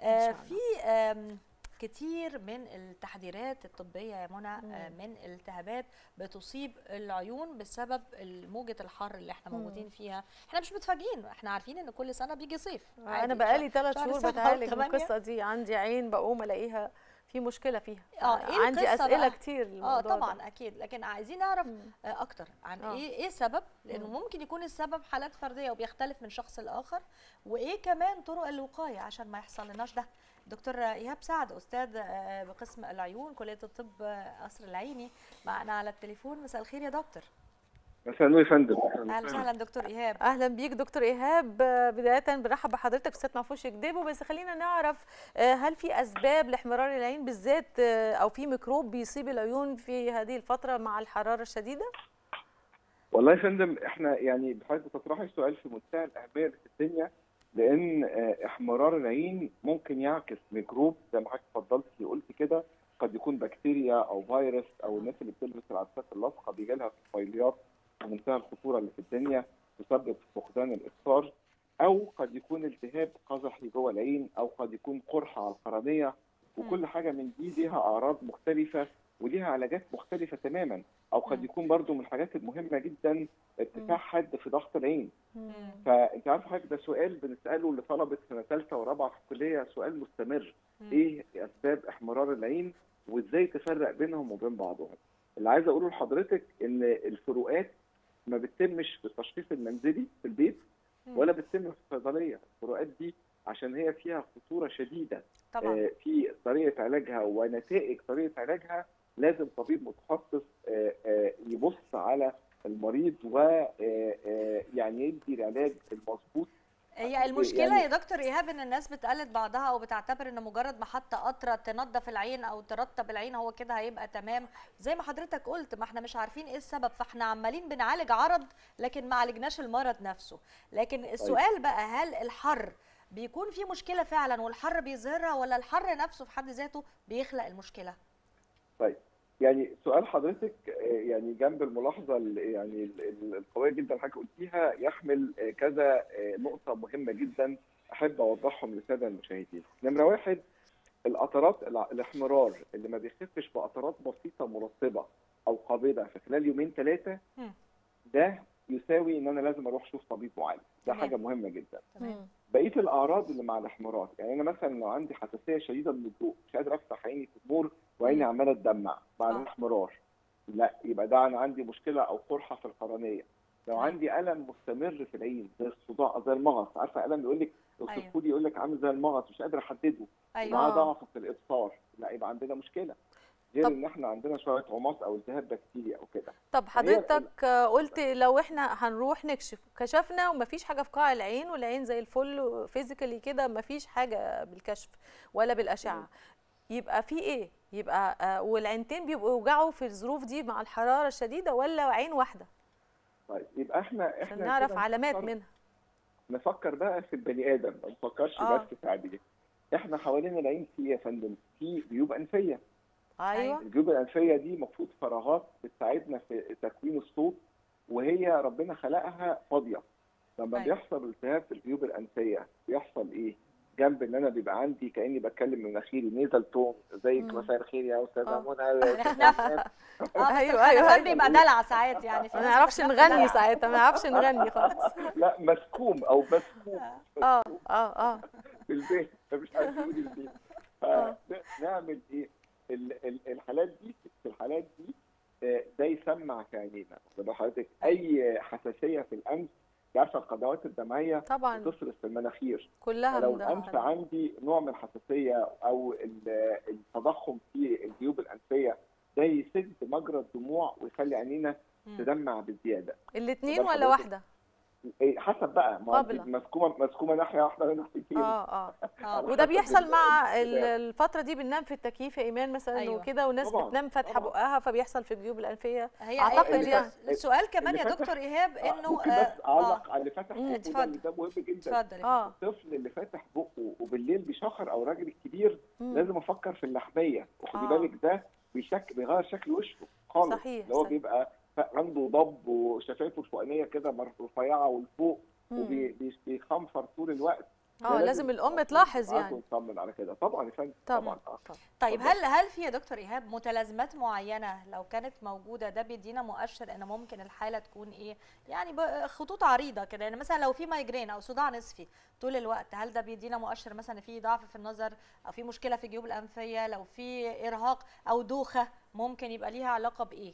آه، شاء الله. في آم، كتير من التحذيرات الطبية يا منى آه، من التهابات بتصيب العيون بسبب موجة الحر اللي احنا موجودين فيها احنا مش متفاجئين احنا عارفين ان كل سنة بيجي صيف عادي. انا بقالي ثلاث شهر شهور سبعة بتعالج من وثمانية. القصه دي عندي عين بقوم الاقيها في مشكله فيها اه ايه عندي القصة اسئله بقى؟ كتير اه للموضوع ده. طبعا اكيد لكن عايزين نعرف آه، اكتر عن آه. ايه ايه السبب لانه ممكن يكون السبب حالات فرديه وبيختلف من شخص لاخر وايه كمان طرق الوقايه عشان ما يحصل لناش ده دكتور ايهاب سعد استاذ آه، بقسم العيون كليه الطب آه، قصر العيني معنا على التليفون مساء الخير يا دكتور مساء النور يا فندم اهلا وسهلا دكتور ايهاب اهلا بيك دكتور ايهاب آه، بدايه بنرحب بحضرتك استاذ معفوش يكدبوا بس خلينا نعرف آه، هل في اسباب لاحمرار العين بالذات آه، او في ميكروب بيصيب العيون في هذه الفتره مع الحراره الشديده والله يا فندم احنا يعني بحضرتك بتطرحي السؤال في منتهى الاهميه اللي في الدنيا لان آه، احمرار العين ممكن يعكس ميكروب زي ما حضرتك اتفضلتي قلت كده قد يكون بكتيريا او فيروس او الناس اللي بتلبس العدسات اللاصقه بيجي لها طفيليات في منتهى الخطوره اللي في الدنيا تسبب فقدان الابصار او قد يكون التهاب قزحي جوه العين او قد يكون قرحه على القرنيه وكل حاجه من دي ليها اعراض مختلفه وليها علاجات مختلفه تماما او قد يكون برضو من الحاجات المهمه جدا ارتفاع حد في ضغط العين فانت عارف حضرتك ده سؤال بنساله لطلبه سنه ثالثه ورابعه في الكليه سؤال مستمر ايه اسباب احمرار العين وازاي تفرق بينهم وبين بعضهم اللي عايز اقوله لحضرتك ان الفروقات ما بتتمش في التشخيص المنزلي في البيت ولا بتتم في الصيدليه الفروقات دي عشان هي فيها خطوره شديده طبعا آه، في طريقه علاجها ونتائج طريقه علاجها لازم طبيب متخصص آه، آه، يبص على المريض ويعني يدي العلاج المظبوط هي المشكلة يعني- يا دكتور إيهاب إن الناس بتقلد بعضها أو بتعتبر إن مجرد ما حتى قطرة تنظف العين أو ترطب العين هو كده هيبقى تمام زي ما حضرتك قلت ما احنا مش عارفين إيه السبب فاحنا عمالين بنعالج عرض لكن ما عالجناش المرض نفسه لكن السؤال بقى هل الحر بيكون في مشكلة فعلا والحر بيظهرها ولا الحر نفسه في حد ذاته بيخلق المشكلة؟ طيب يعني سؤال حضرتك آه، يعني جنب الملاحظه ال- يعني ال- ال- القويه جدا اللي حضرتك قلتيها يحمل آه، كذا آه، نقطه مهمه جدا احب اوضحهم للساده المشاهدين. نمره واحد القطرات الع- الاحمرار اللي ما بيخفش بقطرات بسيطه مرطبه او قابضه في خلال يومين ثلاثه مم. ده يساوي ان انا لازم اروح اشوف طبيب معالج ده تمام. حاجه مهمه جدا. تمام بقيه الاعراض اللي مع الاحمرار يعني انا مثلا لو عندي حساسيه شديده من الضوء مش قادر افتح عيني في النور وعيني عماله تدمع مع آه. الاحمرار لا يبقى ده انا عندي مشكله او قرحه في القرنيه لو تمام. عندي الم مستمر في العين زي الصداع زي المغص عارفه الم يقول لك أيوة. اوصفه لي يقول لك عامل زي المغص مش قادر احدده أيوه معاه آه. ضعف في الابصار لا يبقى عندنا مشكله غير طب- ان احنا عندنا شويه عماص او التهاب بكتيريا او كده طب هي- حضرتك آه، قلت لو احنا هنروح نكشف كشفنا ومفيش حاجه في قاع العين والعين زي الفل فيزيكالي كده مفيش حاجه بالكشف ولا بالاشعه يبقى في ايه يبقى آه، والعينتين بيبقوا يوجعوا في الظروف دي مع الحراره الشديده ولا عين واحده طيب يبقى احنا عشان احنا نعرف كده علامات نفكر- منها نفكر بقى في البني ادم ما نفكرش آه. بس في عاديه احنا حوالين العين في يا فندم في جيوب انفيه ايوه الجيوب الانفيه دي المفروض فراغات بتساعدنا في تكوين الصوت وهي ربنا خلقها فاضيه لما أيوة. بيحصل التهاب في الجيوب الانفيه بيحصل ايه؟ جنب ان انا بيبقى عندي كاني بتكلم من مناخيري نيزل تون زيك مم. مساء الخير يا استاذه آه. منى نخنف اه بس أيوة، أيوة أيوة، أيوة بيبقى دلع ساعات يعني في ما ناس نعرفش بتخاف نغني تدلع. ساعتها ما نعرفش نغني خالص لا مسكوم او مسكوم اه اه اه في البيت فمش عارف نقول البيت فنعمل ايه؟ ال- ال- الحالات دي في الحالات دي آه، ده يسمع في عينينا واخد بال حضرتك اي حساسيه في الانف أنت عارفه القنوات الدمعيه طبعا بتصرف في المناخير كلها فلو من ده الانف عندي نوع من الحساسيه او ال- التضخم في الجيوب الانفيه ده يسد مجرى الدموع ويخلي عينينا مم. تدمع بزياده الاثنين ده ولا حضرتك. واحده إيه، حسب بقى ما أنت قابلة. مسكومه مسكومه ناحيه واحده ولا ناحيتين اه اه اه على وده حسب بيحصل ال- مع ال- الالتهاب. الفترة دي بننام في التكييف يا إيمان مثلا أيوة. وكده والناس طبعاً، بتنام فاتحة طبعاً. بقها فبيحصل في الجيوب الأنفية هي أعتقد هي- يعني. السؤال كمان يا اللي فتح- دكتور ايهاب آه، انه ممكن آه، بس اعلق على اللي فتح مم، بقه اتفضل. ده اللي ده مهم جدا اتفضل يا اه الطفل اللي فاتح بقه وبالليل بيشخر او الراجل الكبير مم. لازم افكر في اللحميه وخدي آه. بالك ده بيشك بيغير شكل وشه خالص صحيح، اللي هو صحيح. بيبقى عنده ضب وشفايفه الفوقانيه كده مر- رفيعه ولفوق مم. وبيخنفر طول الوقت ده اه لازم الام تلاحظ تبقى يعني وتطمن على كده طبعا يا فندم طبعا طبعا آه. طبعا طيب اتفضل. هل هل في يا دكتور ايهاب متلازمات معينه لو كانت موجوده ده بيدينا مؤشر ان ممكن الحاله تكون ايه يعني ب- خطوط عريضه كده يعني مثلا لو في مايجرين او صداع نصفي طول الوقت هل ده بيدينا مؤشر مثلا إن في ضعف في النظر او في مشكله في الجيوب الانفيه لو في ارهاق او دوخه ممكن يبقى ليها علاقه بايه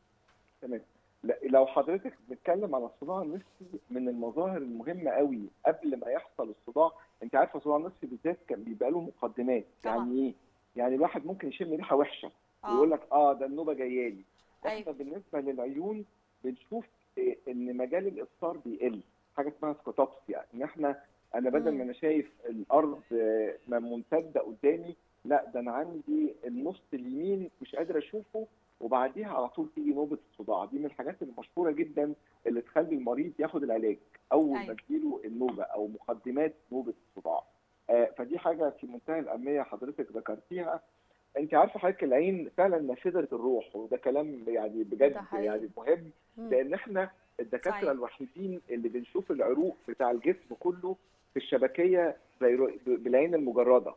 تمام لا لو حضرتك بتتكلم على الصداع النصفي من المظاهر المهمه قوي قبل ما يحصل الصداع انت عارفه الصداع النصفي بالذات كان بيبقى له مقدمات طبعا. يعني ايه؟ يعني الواحد ممكن يشم ريحه وحشه آه. ويقول لك اه ده النوبه جايه لي أيوة. احنا بالنسبه للعيون بنشوف إيه ان مجال الافطار بيقل حاجه اسمها سكوتوبس يعني ان احنا انا بدل مم. ما انا شايف الارض آه، ما ممتده قدامي لا ده انا عندي النص اليمين مش قادر اشوفه وبعديها على طول تيجي نوبه الصداع دي من الحاجات المشهوره جدا اللي تخلي المريض ياخد العلاج اول أيوة. ما تجيله النوبه او مقدمات نوبه الصداع آه، فدي حاجه في منتهى الاهميه حضرتك ذكرتيها انت عارفه حضرتك العين فعلا نافذه الروح وده كلام يعني ده بجد حقيقي. يعني مهم مم. لان احنا الدكاتره صحيح. الوحيدين اللي بنشوف العروق بتاع الجسم كله في الشبكيه زي رو- بالعين المجرده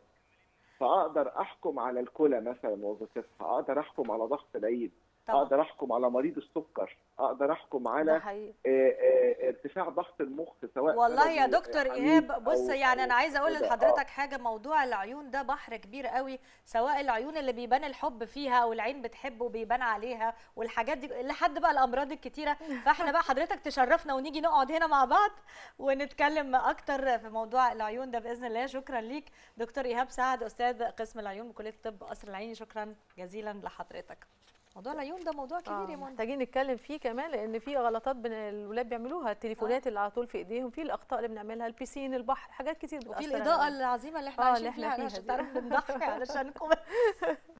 فاقدر احكم على الكلى مثلا وظيفتها اقدر احكم على ضغط العين طبعا اقدر احكم على مريض السكر اقدر احكم ده على حقيقي آه، آه، ارتفاع ضغط المخ سواء والله يا سببه دكتور عنيف ايهاب بص أو- يعني أو انا عايزه اقول كده. لحضرتك حاجه موضوع العيون ده بحر كبير قوي سواء العيون اللي بيبان الحب فيها او العين بتحب وبيبان عليها والحاجات دي لحد بقى الامراض الكتيره فاحنا بقى حضرتك تشرفنا ونيجي نقعد هنا مع بعض ونتكلم اكتر في موضوع العيون ده باذن الله شكرا ليك دكتور ايهاب سعد استاذ قسم العيون بكليه الطب قصر العيني شكرا جزيلا لحضرتك موضوع العيون ده موضوع كبير آه، يا منى محتاجين نتكلم فيه كمان لان في غلطات بين الولاد بيعملوها التليفونات اللي على طول في ايديهم في الاخطاء اللي بنعملها البسين البحر حاجات كتير وفي بتأثر الاضاءه علينا. العظيمه اللي احنا آه، عايشين اللي إحنا فيها فيها عشان دي. تعرف بنضحي علشانكم